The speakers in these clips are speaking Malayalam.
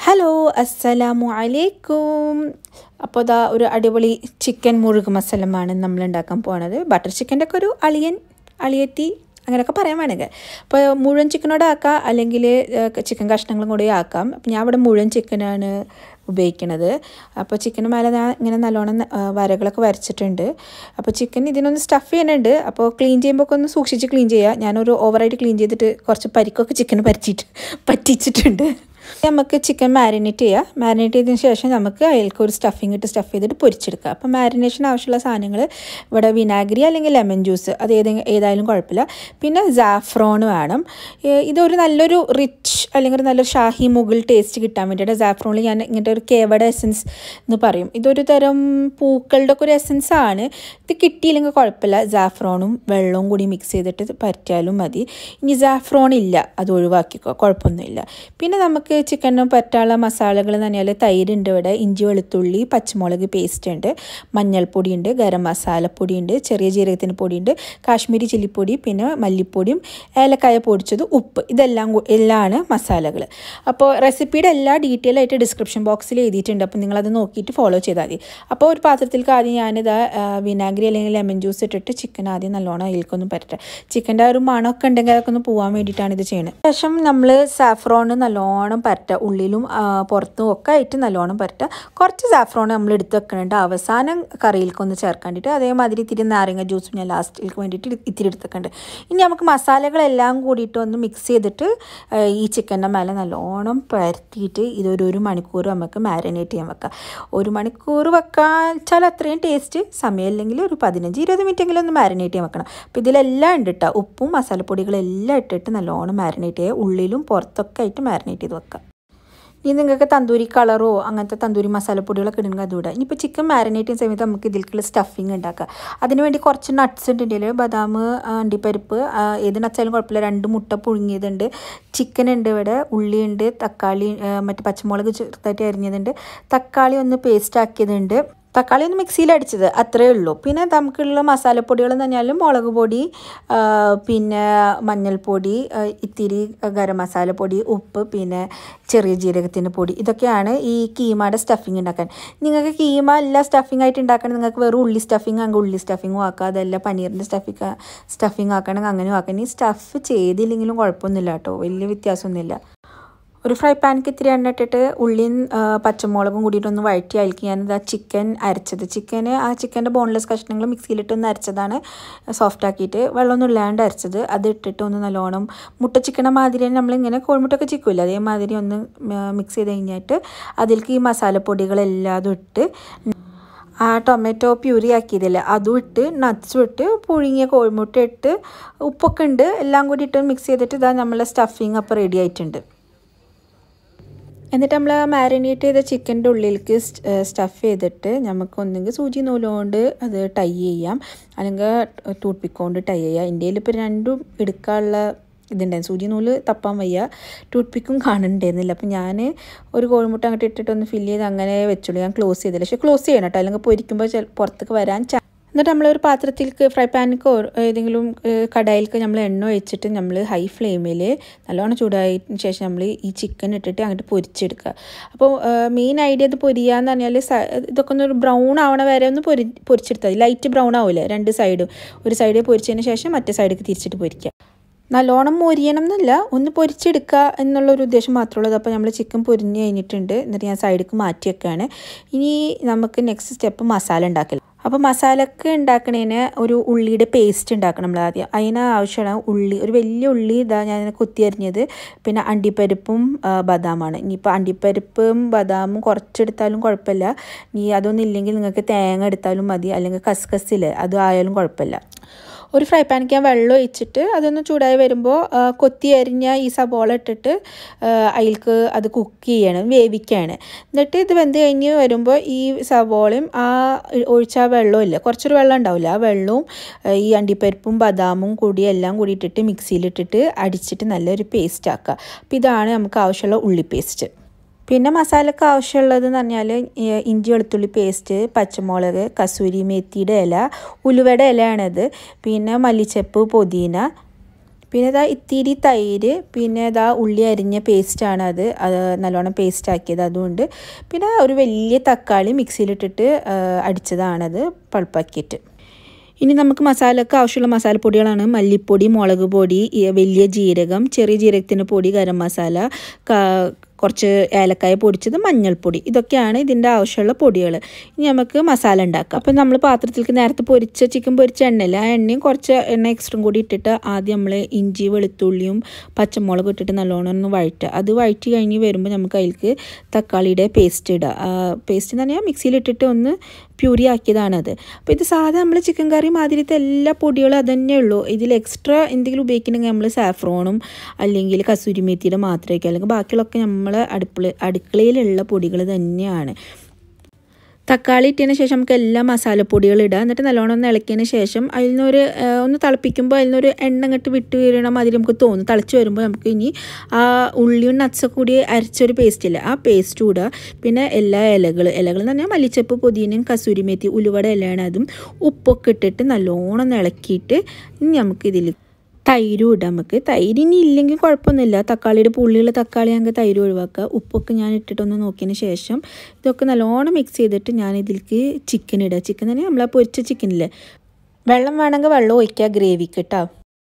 ഹലോ അസ്സലാമു അലൈക്കും അപ്പോൾ ഇതാ ഒരു അടിപൊളി ചിക്കൻ മുഴുക് മസാലമാണ് നമ്മൾ ഉണ്ടാക്കാൻ പോണത് ബട്ടർ ചിക്കൻ്റെ ഒക്കെ ഒരു അളിയൻ അളിയത്തി അങ്ങനെയൊക്കെ പറയാൻ വേണമെങ്കിൽ അപ്പോൾ മുഴുവൻ ചിക്കനോടെ ആക്കാം അല്ലെങ്കിൽ ചിക്കൻ കഷ്ണങ്ങളും കൂടി ആക്കാം അപ്പം ഞാൻ ഇവിടെ മുഴുവൻ ചിക്കനാണ് ഉപയോഗിക്കുന്നത് അപ്പോൾ ചിക്കന് മേലെ ഞാൻ ഇങ്ങനെ നല്ലോണം ആ, വരകളൊക്കെ വരച്ചിട്ടുണ്ട് അപ്പോൾ ചിക്കൻ ഇതിനൊന്ന് സ്റ്റഫ് ചെയ്യാനുണ്ട് അപ്പോൾ ക്ലീൻ ചെയ്യുമ്പോൾ ഒക്കെ ഒന്ന് സൂക്ഷിച്ച് ക്ലീൻ ചെയ്യുക ഞാനൊരു ഓവറായിട്ട് ക്ലീൻ ചെയ്തിട്ട് കുറച്ച് പരിക്കൊക്കെ ചിക്കന് പറ്റിയിട്ട് പറ്റിച്ചിട്ടുണ്ട് നമുക്ക് ചിക്കൻ മാരിനേറ്റ് ചെയ്യുക മാരിനേറ്റ് ചെയ്തതിന് ശേഷം നമുക്ക് അതിലേക്ക് ഒരു സ്റ്റഫിങ് ഇട്ട് സ്റ്റഫ് ചെയ്തിട്ട് പൊരിച്ചെടുക്കുക അപ്പോൾ മാരിനേഷൻ ആവശ്യമുള്ള സാധനങ്ങൾ ഇവിടെ വിനാഗിരി അല്ലെങ്കിൽ ലെമൺ ജ്യൂസ് അത് ഏത് ഏതായാലും കുഴപ്പമില്ല പിന്നെ സാഫ്രോൺ വേണം ഏ, ഇതൊരു നല്ലൊരു റിച്ച് അല്ലെങ്കിൽ ഒരു നല്ലൊരു ഷാഹി മുഗൾ ടേസ്റ്റ് കിട്ടാൻ വേണ്ടിയിട്ട് സാഫ്രോണിൽ ഞാൻ ഇങ്ങനത്തെ ഒരു കേവട എസൻസ് എന്ന് പറയും ഇതൊരു തരം പൂക്കളുടെ ഒക്കെ ഒരു എസൻസ് ആണ് ഇത് കിട്ടിയില്ലെങ്കിൽ കുഴപ്പമില്ല സാഫ്രോണും വെള്ളവും കൂടി മിക്സ് ചെയ്തിട്ട് പറ്റിയാലും മതി ഇനി സാഫ്രോൺ ഇല്ല അത് ഒഴിവാക്കിക്കോ കുഴപ്പമൊന്നുമില്ല പിന്നെ നമുക്ക് ചിക്കനും പറ്റാനുള്ള മസാലകൾ എന്ന് പറഞ്ഞാൽ തൈരുണ്ട് ഇവിടെ ഇഞ്ചി വെളുത്തുള്ളി പച്ചമുളക് പേസ്റ്റ് ഉണ്ട് മഞ്ഞൾപ്പൊടി ഉണ്ട് ഗരം മസാലപ്പൊടി ഉണ്ട് ചെറിയ ജീരകത്തിന് പൊടിയുണ്ട് കാശ്മീരി ചില്ലിപ്പൊടി പിന്നെ മല്ലിപ്പൊടിയും ഏലക്കായ പൊടിച്ചത് ഉപ്പ് ഇതെല്ലാം കൂ- എല്ലാമാണ് മസാലകൾ അപ്പോൾ റെസിപ്പിയുടെ എല്ലാ ഡീറ്റെയിൽ ആയിട്ട് ഡിസ്ക്രിപ്ഷൻ ബോക്സിൽ എഴുതിയിട്ടുണ്ട് അപ്പോൾ നിങ്ങളത് നോക്കിയിട്ട് ഫോളോ ചെയ്താൽ മതി അപ്പോൾ ഒരു പാത്രത്തിലേക്ക് ആദ്യം ഞാനിത് വിനാഗിരി അല്ലെങ്കിൽ ലെമൺ ജ്യൂസ് ഇട്ടിട്ട് ചിക്കൻ ആദ്യം നല്ലോണം അതിലേക്കൊന്നും പറ്റട്ടെ ചിക്കൻ്റെ ആ ഒരു മണമൊക്കെ ഉണ്ടെങ്കിൽ അതൊക്കെ ഒന്ന് പോകാൻ വേണ്ടിയിട്ടാണ് ഇത് ചെയ്യുന്നത് ശേഷം നമ്മൾ സാഫ്രോൺ നല്ലോണം പരട്ടുക ഉള്ളിലും ആ, പുറത്തും ഒക്കെ ആയിട്ട് നല്ലോണം പരട്ടുക കുറച്ച് സാഫ്രോൺ നമ്മൾ എടുത്ത് വെക്കുന്നുണ്ട് അവസാനം കറിയിലേക്ക് ഒന്ന് ചേർക്കാണ്ടിട്ട് അതേമാതിരി ഇത്തിരി നാരങ്ങ ജ്യൂസും ഞാൻ ലാസ്റ്റിലേക്ക് വേണ്ടിയിട്ട് ഇ- ഇത്തിരി എടുത്തേക്കുണ്ട് ഇനി നമുക്ക് മസാലകളെല്ലാം കൂടിയിട്ട് ഒന്ന് മിക്സ് ചെയ്തിട്ട് ആ, ഈ ചിക്കൻ്റെ മേലെ നല്ലോണം പരത്തിയിട്ട് ഇതൊരു ഒരു മണിക്കൂർ നമുക്ക് മാരിനേറ്റ് ചെയ്യാൻ വെക്കാം ഒരു മണിക്കൂർ വെക്കാൻ വെച്ചാൽ അത്രയും ടേസ്റ്റ് സമയമില്ലെങ്കിൽ ഒരു പതിനഞ്ച് ഇരുപത് മിനിറ്റ് എങ്കിലും ഒന്ന് മാരിനേറ്റ് ചെയ്യാൻ വെക്കണം അപ്പോൾ ഇതിലെല്ലാം ഉണ്ട് കേട്ടോ ഉപ്പും മസാലപ്പൊടികളെല്ലാം ഇട്ടിട്ട് നല്ലോണം മാരിനേറ്റ് ചെയ്യുക ഉള്ളിലും പുറത്തൊക്കെ ആയിട്ട് മാരിനേറ്റ് ചെയ്ത് വെക്കാം ഇനി നിങ്ങൾക്ക് തന്തൂരി കളറോ അങ്ങനത്തെ തന്തൂരി മസാലപ്പൊടികളൊക്കെ ഇടുന്നത് അതുകൂടെ ഇനിയിപ്പോൾ ചിക്കൻ മാരിനേറ്റ് ചെയ്യുന്ന സമയത്ത് നമുക്ക് ഇതിലേക്കുള്ള സ്റ്റഫിങ് ഉണ്ടാക്കാം അതിനുവേണ്ടി കുറച്ച് നട്ട്സ് ഉണ്ട് ഇതിൽ ബദാം ആ, അണ്ടിപ്പരിപ്പ് ആ, ഏത് നട്ട്സായാലും കുഴപ്പമില്ല രണ്ട് മുട്ട പുഴുങ്ങിയതുണ്ട് ചിക്കൻ ഉണ്ട് ഇവിടെ ഉള്ളിയുണ്ട് തക്കാളി ആ, മറ്റ് പച്ചമുളക് ചെറുതായിട്ട് അരിഞ്ഞതുണ്ട് തക്കാളി ഒന്ന് പേസ്റ്റ് ആക്കിയതുണ്ട് തക്കാളി ഒന്ന് മിക്സിയിൽ അടിച്ചത് അത്രയേ ഉള്ളൂ പിന്നെ നമുക്കുള്ള മസാലപ്പൊടികൾ എന്ന് പറഞ്ഞാൽ മുളക് പൊടി ആ, പിന്നെ മഞ്ഞൾപ്പൊടി ആ, ഇത്തിരി ഗരം മസാലപ്പൊടി ഉപ്പ് പിന്നെ ചെറിയ ജീരകത്തിൻ്റെ പൊടി ഇതൊക്കെയാണ് ഈ കീമയുടെ സ്റ്റഫിങ് ഉണ്ടാക്കാൻ നിങ്ങൾക്ക് കീമ എല്ലാ സ്റ്റഫിംഗ് ആയിട്ട് ഉണ്ടാക്കണം നിങ്ങൾക്ക് വെറും ഉള്ളി സ്റ്റഫിങ് അങ്ങ് ഉള്ളി സ്റ്റഫിങ്ങും ആക്കാം അതല്ല പനീറിൻ്റെ സ്റ്റഫിങ് സ്റ്റഫിങ് ആക്കണമെങ്കിൽ അങ്ങനെയും ആക്കാം ഇനി സ്റ്റഫ് ചെയ്തില്ലെങ്കിലും കുഴപ്പമൊന്നുമില്ല കേട്ടോ വലിയ വ്യത്യാസമൊന്നുമില്ല ഒരു ഫ്രൈ പാനിക്ക് ഇത്തിരി എണ്ണ ഇട്ടിട്ട് ഉള്ളിയും ആ, പച്ചമുളകും കൂടിയിട്ടൊന്ന് വഴറ്റി അതിലേക്ക് ഞാനിതാ ചിക്കൻ അരച്ചത് ചിക്കന് ആ ചിക്കൻ്റെ ബോൺലെസ് കഷ്ണങ്ങൾ മിക്സിയിലിട്ട് ഒന്ന് അരച്ചതാണ് സോഫ്റ്റ് ആക്കിയിട്ട് വെള്ളമൊന്നും ഇല്ലാണ്ട് അരച്ചത് അത് ഇട്ടിട്ട് ഒന്ന് നല്ലോണം മുട്ട ചിക്കണ മാതിരി തന്നെ നമ്മളിങ്ങനെ കോഴിമുട്ടൊക്കെ ചിക്കില്ല അതേമാതിരി ഒന്ന് മിക്സ് ചെയ്ത് കഴിഞ്ഞിട്ട് അതിലേക്ക് ഈ മസാലപ്പൊടികളെല്ലാതും ഇട്ട് ആ ടൊമാറ്റോ പ്യൂരി ആക്കിയതില്ലേ അതും ഇട്ട് നട്ട്സും ഇട്ട് പുഴുങ്ങിയ കോഴിമുട്ട ഇട്ട് ഉപ്പൊക്കെ ഉണ്ട് എല്ലാം കൂടി ഇട്ട് മിക്സ് ചെയ്തിട്ട് ഇതാ നമ്മളെ സ്റ്റഫിങ് അപ്പോൾ റെഡി ആയിട്ടുണ്ട് എന്നിട്ട് നമ്മൾ മാരിനേറ്റ് ചെയ്ത ചിക്കൻ്റെ ഉള്ളിലേക്ക് സ്റ്റഫ് ചെയ്തിട്ട് നമുക്ക് ഒന്നെങ്കിൽ സൂചി നൂലുകൊണ്ട് അത് ടൈ ചെയ്യാം അല്ലെങ്കിൽ ടൂത്ത് പിക്ക് കൊണ്ട് ടൈ ചെയ്യാം ഇന്ത്യയിൽ ഇപ്പോൾ രണ്ടും എടുക്കാനുള്ള ഇതുണ്ടായിരുന്നു സൂചി നൂല് തപ്പാൻ വയ്യ ടൂത്ത് പിക്കും കാണുന്നുണ്ടായിരുന്നില്ല അപ്പം ഞാൻ ഒരു കോഴിമുട്ട അങ്ങോട്ട് ഇട്ടിട്ട് ഒന്ന് ഫില്ല് ചെയ്ത് അങ്ങനെ വെച്ചുള്ളൂ ഞാൻ ക്ലോസ് ചെയ്തില്ല പക്ഷേ ക്ലോസ് ചെയ്യണം കേട്ടോ അല്ലെങ്കിൽ പൊരിക്കുമ്പോൾ ചില പുറത്തേക്ക് വരാൻ ചാ എന്നിട്ട് നമ്മളൊരു പാത്രത്തിലേക്ക് ഫ്രൈ പാനിക്കോ ഏതെങ്കിലും ഏഹ്, കടായിലേക്ക് നമ്മൾ എണ്ണ ഒഴിച്ചിട്ട് നമ്മൾ ഹൈ ഫ്ലെയിമിൽ നല്ലോണം ചൂടായതിന് ശേഷം നമ്മൾ ഈ ചിക്കൻ ഇട്ടിട്ട് അങ്ങോട്ട് പൊരിച്ചെടുക്കുക അപ്പോൾ മെയിൻ ഐഡിയ ഇത് പൊരിക്കുക എന്ന് പറഞ്ഞാൽ സ- ഇതൊക്കെ ഒന്ന് ബ്രൗൺ ആവണ വരെ ഒന്ന് പൊരി പൊരിച്ചെടുത്താൽ മതി ലൈറ്റ് ബ്രൗൺ ആവില്ലേ രണ്ട് സൈഡും ഒരു സൈഡ് പൊരിച്ചതിന് ശേഷം മറ്റേ സൈഡിലേക്ക് തിരിച്ചിട്ട് പൊരിക്കുക നല്ലോണം മൊരിയണം എന്നല്ല ഒന്ന് പൊരിച്ചെടുക്കുക എന്നുള്ളൊരു ഉദ്ദേശം മാത്രമേ ഉള്ളൂ അപ്പോൾ നമ്മൾ ചിക്കൻ പൊരിഞ്ഞ് കഴിഞ്ഞിട്ടുണ്ട് എന്നിട്ട് ഞാൻ സൈഡിലേക്ക് മാറ്റി വെക്കുകയാണ് ഇനി നമുക്ക് നെക്സ്റ്റ് സ്റ്റെപ്പ് മസാല ഉണ്ടാക്കൽ അപ്പോൾ മസാലക്ക് ഉണ്ടാക്കണതിന് ഒരു ഉള്ളിയുടെ പേസ്റ്റ് ഉണ്ടാക്കണം നമ്മൾ ആദ്യം അതിന് ആവശ്യമുള്ള ഉള്ളി ഒരു വലിയ ഉള്ളി ഇതാ ഞാൻ കൊത്തി അരിഞ്ഞത് പിന്നെ അണ്ടിപ്പരിപ്പും ആ, ബദാമാണ് ഇനിയിപ്പോൾ അണ്ടിപ്പരിപ്പും ബദാമും കുറച്ചെടുത്താലും കുഴപ്പമില്ല ഇനി അതൊന്നും ഇല്ലെങ്കിൽ നിങ്ങൾക്ക് തേങ്ങ എടുത്താലും മതി അല്ലെങ്കിൽ കസ്കസില്ലേ അത് ആയാലും കുഴപ്പമില്ല ഒരു ഫ്രൈ പാനിക്ക് ഞാൻ വെള്ളം ഒഴിച്ചിട്ട് അതൊന്ന് ചൂടായി വരുമ്പോൾ ആ, കൊത്തി അരിഞ്ഞ ഈ സബോള ഇട്ടിട്ട് ആ, അതിലേക്ക് അത് കുക്ക് ചെയ്യണം വേവിക്കുകയാണ് എന്നിട്ട് ഇത് വെന്ത് കഴിഞ്ഞ് വരുമ്പോൾ ഈ സബോളയും ആ ഒഴിച്ച ആ വെള്ളവും ഇല്ല കുറച്ചൊരു വെള്ളം ഉണ്ടാവില്ല ആ വെള്ളവും ആ, ഈ അണ്ടിപ്പരിപ്പും ബദാമും കൂടി എല്ലാം കൂടി ഇട്ടിട്ട് മിക്സിയിലിട്ടിട്ട് അടിച്ചിട്ട് നല്ലൊരു പേസ്റ്റ് ആക്കുക അപ്പോൾ ഇതാണ് നമുക്ക് ആവശ്യമുള്ള ഉള്ളി പേസ്റ്റ് പിന്നെ മസാലക്ക് ആവശ്യമുള്ളത് എന്ന് പറഞ്ഞാൽ ഇഞ്ചി വെളുത്തുള്ളി പേസ്റ്റ് പച്ചമുളക് കസൂരി മേത്തിയുടെ ഇല ഉലുവയുടെ ഇലയാണിത് പിന്നെ മല്ലിച്ചപ്പ് പുതിന പിന്നെ ഇതാ ഇത്തിരി തൈര് പിന്നെ ഇതാ ഉള്ളി അരിഞ്ഞ പേസ്റ്റാണ് അത് അത് നല്ലോണം പേസ്റ്റ് ആക്കിയത് അതുകൊണ്ട് പിന്നെ ഒരു വലിയ തക്കാളി മിക്സിയിലിട്ടിട്ട് അടിച്ചതാണത് പൾപ്പാക്കിയിട്ട് ഇനി നമുക്ക് മസാലക്ക് ആവശ്യമുള്ള മസാലപ്പൊടികളാണ് മല്ലിപ്പൊടി മുളക് പൊടി വലിയ ജീരകം ചെറിയ ജീരകത്തിൻ്റെ പൊടി ഗരം മസാല കുറച്ച് ഏലക്കായ പൊടിച്ചത് മഞ്ഞൾപ്പൊടി ഇതൊക്കെയാണ് ഇതിൻ്റെ ആവശ്യമുള്ള പൊടികൾ ഇനി നമുക്ക് മസാല ഉണ്ടാക്കാം അപ്പോൾ നമ്മൾ പാത്രത്തിലേക്ക് നേരത്തെ പൊരിച്ച ചിക്കൻ പൊരിച്ച എണ്ണയില്ല ആ എണ്ണയും കുറച്ച് എണ്ണ എക്സ്ട്രം കൂടി ഇട്ടിട്ട് ആദ്യം നമ്മൾ ഇഞ്ചി വെളുത്തുള്ളിയും പച്ചമുളകും ഇട്ടിട്ട് നല്ലോണം ഒന്ന് വഴറ്റുക അത് വഴറ്റി കഴിഞ്ഞ് വരുമ്പോൾ നമുക്ക് അതിലേക്ക് തക്കാളിയുടെ പേസ്റ്റ് ഇടുക പേസ്റ്റ് എന്ന് പറഞ്ഞാൽ മിക്സിയിലിട്ടിട്ട് ഒന്ന് പ്യൂരി ആക്കിയതാണത് അപ്പോൾ ഇത് സാധാ നമ്മൾ ചിക്കൻ കറി മാതിരിത്തെ എല്ലാ പൊടികളും അതന്നെ ഉള്ളൂ ഇതിൽ എക്സ്ട്രാ എന്തെങ്കിലും ഉപയോഗിക്കണമെങ്കിൽ നമ്മൾ സാഫ്രോണും അല്ലെങ്കിൽ കസൂരി മേത്തിയുടെ മാത്രമേ അല്ലെങ്കിൽ ബാക്കിയുള്ളതൊക്കെ നമ്മൾ അടുപ്പിള അടുക്കളയിലുള്ള പൊടികൾ തന്നെയാണ് തക്കാളി ഇട്ടതിന് ശേഷം നമുക്ക് എല്ലാ മസാലപ്പൊടികളും ഇടുക എന്നിട്ട് നല്ലോണം ഒന്ന് ഇളക്കിയതിന് ശേഷം അതിൽ നിന്നൊരു ഒന്ന് തിളപ്പിക്കുമ്പോൾ അതിൽ നിന്നൊരു എണ്ണ ഇങ്ങോട്ട് വിട്ട് വീഴണ മാതിരി നമുക്ക് തോന്നും തിളച്ച് വരുമ്പോൾ നമുക്ക് ഇനി ആ ഉള്ളിയും നട്ട്സൊക്കെ കൂടി അരച്ചൊരു പേസ്റ്റ് ഇല്ല ആ പേസ്റ്റ് ഇടുക പിന്നെ എല്ലാ ഇലകൾ ഇലകൾ എന്ന് പറഞ്ഞാൽ മല്ലിച്ചപ്പ് പുതിനയും കസൂരി മേത്തി ഉലുവട ഇലയാണ് അതും ഉപ്പൊക്കെ ഇട്ടിട്ട് നല്ലോണം ഇളക്കിയിട്ട് ഇനി നമുക്ക് ഇതിൽ തൈരും ഇടാം നമുക്ക് തൈര് ഇനി ഇല്ലെങ്കിൽ കുഴപ്പമൊന്നുമില്ല തക്കാളിയുടെ പുള്ളിയുള്ള തക്കാളി ഞങ്ങൾക്ക് തൈര് ഒഴിവാക്കുക ഉപ്പൊക്കെ ഞാൻ ഇട്ടിട്ടൊന്ന് നോക്കിയതിന് ശേഷം ഇതൊക്കെ നല്ലോണം മിക്സ് ചെയ്തിട്ട് ഞാൻ ഇതിലേക്ക് ചിക്കൻ ഇടുക ചിക്കൻ തന്നെ നമ്മൾ ആ പൊരിച്ച ചിക്കനില്ലേ വെള്ളം വേണമെങ്കിൽ വെള്ളം ഒഴിക്കുക ഗ്രേവിക്ക് കേട്ടോ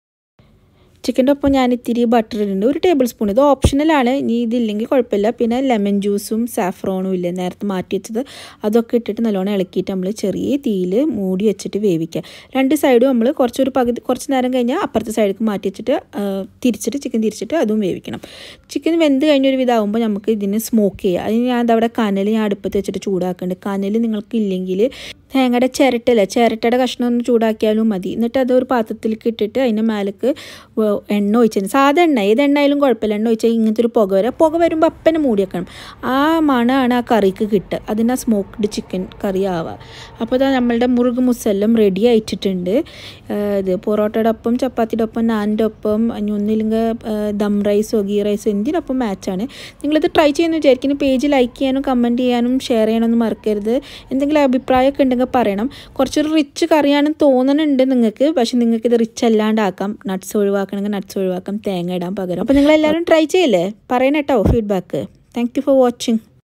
ചിക്കൻ്റെ ഒപ്പം ഞാൻ ഇത്തിരി ബട്ടർ ഇടുന്നുണ്ട് ഒരു ടേബിൾ സ്പൂൺ ഇത് ഓപ്ഷണലാണ് ഇനി ഇതില്ലെങ്കിൽ കുഴപ്പമില്ല പിന്നെ ലെമൺ ജ്യൂസും സാഫ്രോണും ഇല്ലേ നേരത്തെ മാറ്റി വെച്ചത് അതൊക്കെ ഇട്ടിട്ട് നല്ലോണം ഇളക്കിയിട്ട് നമ്മൾ ചെറിയ തീയിൽ മൂടി വെച്ചിട്ട് വേവിക്കുക രണ്ട് സൈഡും നമ്മൾ കുറച്ചൊരു പകുതി കുറച്ച് നേരം കഴിഞ്ഞാൽ അപ്പുറത്തെ സൈഡിലേക്ക് മാറ്റി വെച്ചിട്ട് തിരിച്ചിട്ട് ചിക്കൻ തിരിച്ചിട്ട് അതും വേവിക്കണം ചിക്കൻ വെന്ത് കഴിഞ്ഞൊരു വിധമാകുമ്പോൾ നമുക്ക് ഇതിന് സ്മോക്ക് ചെയ്യുക അതിന് ഞാൻ അതവിടെ കനൽ ഞാൻ അടുപ്പത്ത് വെച്ചിട്ട് ചൂടാക്കുന്നുണ്ട് കനൽ നിങ്ങൾക്ക് ഇല്ലെങ്കിൽ തേങ്ങയുടെ ചിരട്ടല്ലേ ചിരട്ടയുടെ കഷ്ണം ഒന്ന് ചൂടാക്കിയാലും മതി എന്നിട്ട് അത് ഒരു പാത്രത്തിലേക്ക് ഇട്ടിട്ട് അതിൻ്റെ മേലേക്ക് എണ്ണ ഒഴിച്ചത് സാധാ എണ്ണ ഏത് എണ്ണയായാലും കുഴപ്പമില്ല എണ്ണ ഒഴിച്ചാൽ ഇങ്ങനത്തെ ഒരു പുക വരാം പുക വരുമ്പോൾ അപ്പനെ മൂടി വെക്കണം ആ മണമാണ് ആ കറിക്ക് കിട്ടുക അതിന് ആ സ്മോക്ക്ഡ് ചിക്കൻ കറി ആവുക അപ്പോൾ ഇതാ നമ്മളുടെ മുറുക് മുസല്ലം റെഡി ആയിട്ടിട്ടുണ്ട് ഇത് പൊറോട്ടയുടെ ഒപ്പം ചപ്പാത്തിയുടെ ഒപ്പം നാനിൻ്റെ ഒപ്പം ഇനി ഒന്നില്ലെങ്കിൽ ദം റൈസോ ഗീ റൈസോ എന്തിനൊപ്പം മാച്ചാണ് നിങ്ങളിത് ട്രൈ ചെയ്യുന്ന വിചാരിക്കുന്നു പേജ് ലൈക്ക് ചെയ്യാനും കമൻറ്റ് ചെയ്യാനും ഷെയർ ചെയ്യാനൊന്നും മറക്കരുത് എന്തെങ്കിലും അഭിപ്രായമൊക്കെ ഉണ്ടെങ്കിൽ പറയണം കുറച്ചൊരു റിച്ച് കറിയാണെന്ന് തോന്നുന്നുണ്ട് നിങ്ങൾക്ക് പക്ഷെ നിങ്ങൾക്ക് ഇത് റിച്ച് അല്ലാണ്ടാക്കാം നട്ട്സ് ഒഴിവാക്കണമെങ്കിൽ നട്ട്സ് ഒഴിവാക്കാം തേങ്ങ ഇടാൻ പകരം അപ്പോൾ നിങ്ങളെല്ലാവരും ട്രൈ ചെയ്യില്ലേ പറയണം കേട്ടോ feedback thank you for watching